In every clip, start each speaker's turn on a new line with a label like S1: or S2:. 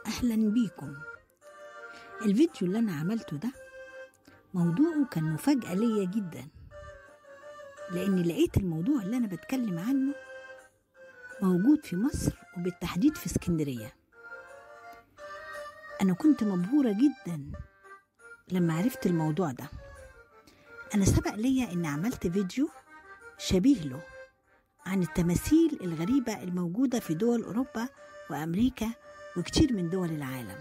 S1: أهلا بيكم الفيديو اللي أنا عملته ده موضوعه كان مفاجأة ليا جدا لأني لقيت الموضوع اللي أنا بتكلم عنه موجود في مصر وبالتحديد في اسكندرية أنا كنت مبهورة جدا لما عرفت الموضوع ده أنا سبق ليا إني عملت فيديو شبيه له عن التماثيل الغريبة الموجودة في دول أوروبا وأمريكا وكتير من دول العالم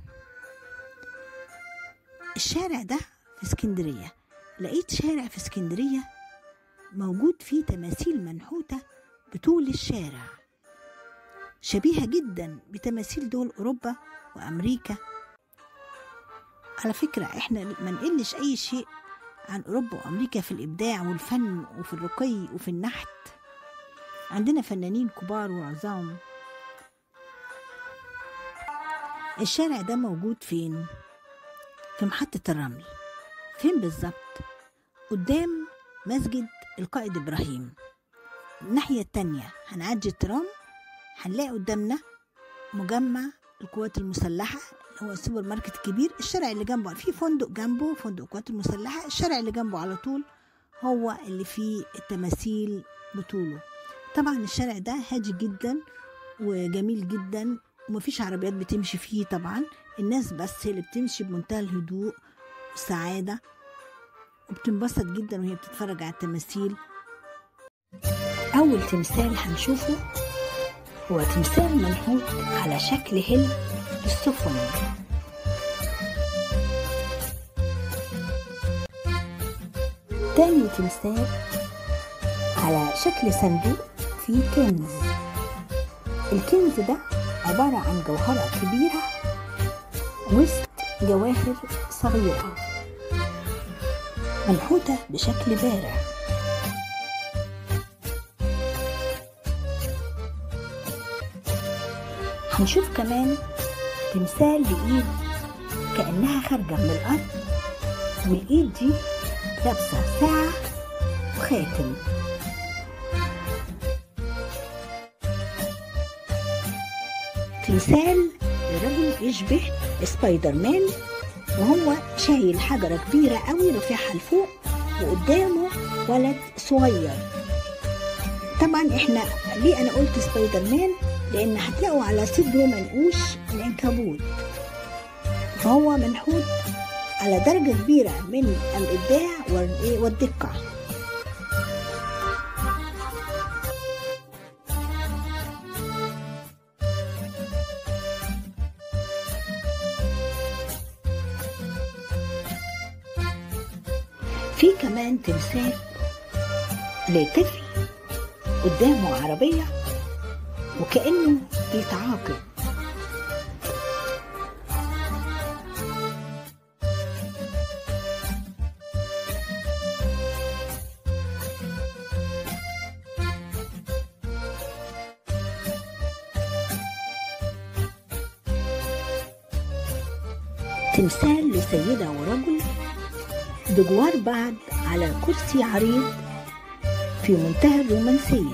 S1: الشارع ده في اسكندرية لقيت شارع في اسكندرية موجود فيه تماثيل منحوتة بطول الشارع شبيهة جدا بتماثيل دول أوروبا وأمريكا على فكرة احنا ما نقلش أي شيء عن أوروبا وأمريكا في الإبداع والفن وفي الرقي وفي النحت عندنا فنانين كبار وعظام الشارع ده موجود فين؟ في محطة الرمل فين بالظبط؟ قدام مسجد القائد إبراهيم الناحية التانية هنعدي الترام هنلاقي قدامنا مجمع القوات المسلحة اللي هو السوبر ماركت الكبير الشارع اللي جنبه في فندق جنبه فندق القوات المسلحة الشارع اللي جنبه على طول هو اللي فيه التماثيل بطوله طبعا الشارع ده هادي جدا وجميل جدا ومفيش عربيات بتمشي فيه طبعا الناس بس هي اللي بتمشي بمنتهى الهدوء والسعادة وبتنبسط جدا وهي بتتفرج على التماثيل أول تمثال هنشوفه هو تمثال منحوت على شكل هل السفن تاني تمثال على شكل صندوق فيه كنز الكنز ده عبارة عن جوهرة كبيرة وسط جواهر صغيرة منحوتة بشكل بارع هنشوف كمان تمثال لإيد كأنها خارجة من الأرض والإيد دي لابسة ساعة وخاتم تمثال لرجل يشبه سبايدر مان وهو شايل حجرة كبيرة قوي رافعها لفوق وقدامه ولد صغير طبعا احنا ليه انا قلت سبايدر مان لان هتلاقوا على صدره منقوش العنكبوت فهو منحوت على درجة كبيرة من الإبداع والدقة في كمان تمثال لطفل قدامه عربية وكأنه بيتعاقب تمثال لسيدة ورجل بجوار بعض على كرسي عريض في منتهى الرومانسية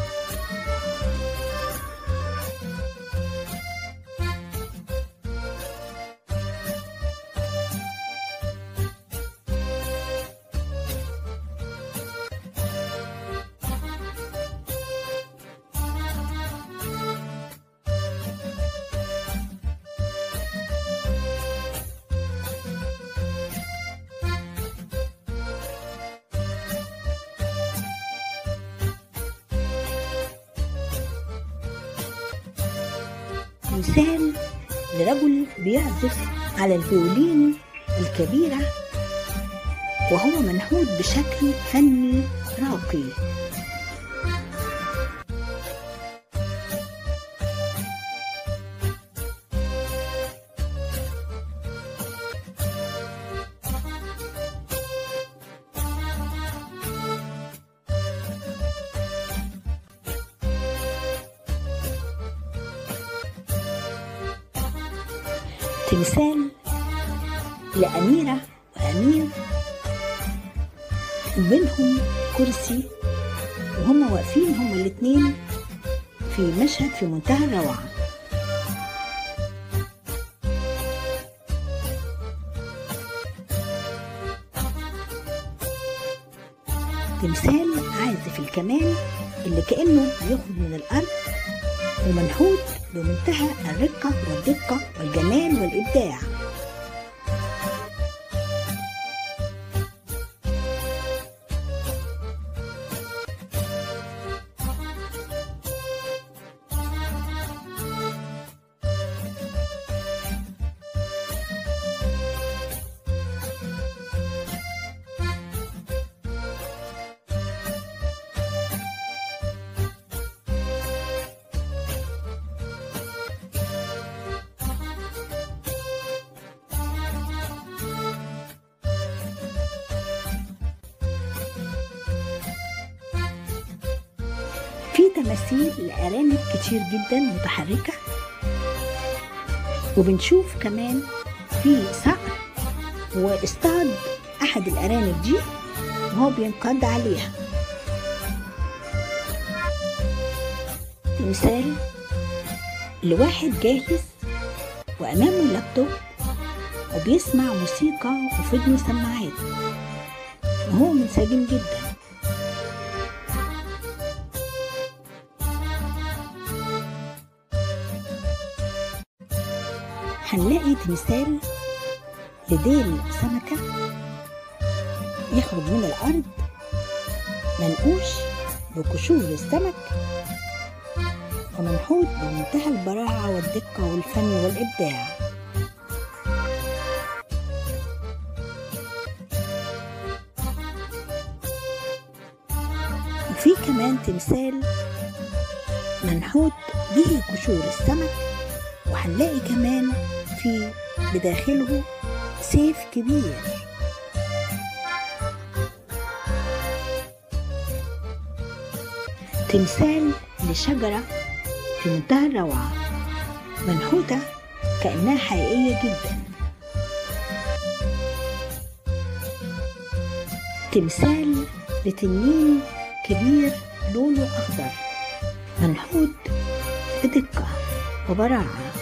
S1: تمثال لرجل بيعزف على الفيولين الكبيرة وهو منحوت بشكل فني راقي تمثال لأميرة وأمير وبينهم كرسي وهم واقفين هما الاتنين في مشهد في منتهى الروعة تمثال عازف الكمان اللي كأنه بيخرج من الأرض ومنحوت بمنتهى الرقة والدقة والجمال والإبداع في تماثيل لأرانب كتير جدا متحركة وبنشوف كمان في صقر واصطاد أحد الأرانب دي وهو بينقض عليها تمثال لواحد جاهز وأمامه اللابتوب وبيسمع موسيقى وفي ودنه سماعات وهو منسجم جدا هنلاقي تمثال لديل سمكة يخرج من الأرض منقوش بقشور السمك ومنحوت بمنتهى البراعة والدقة والفن والإبداع وفي كمان تمثال منحوت به قشور السمك وهنلاقي كمان في بداخله سيف كبير تمثال لشجرة في منتهى الروعة منحوتة كأنها حقيقية جدا تمثال لتنين كبير لونه أخضر منحوت بدقة وبراعة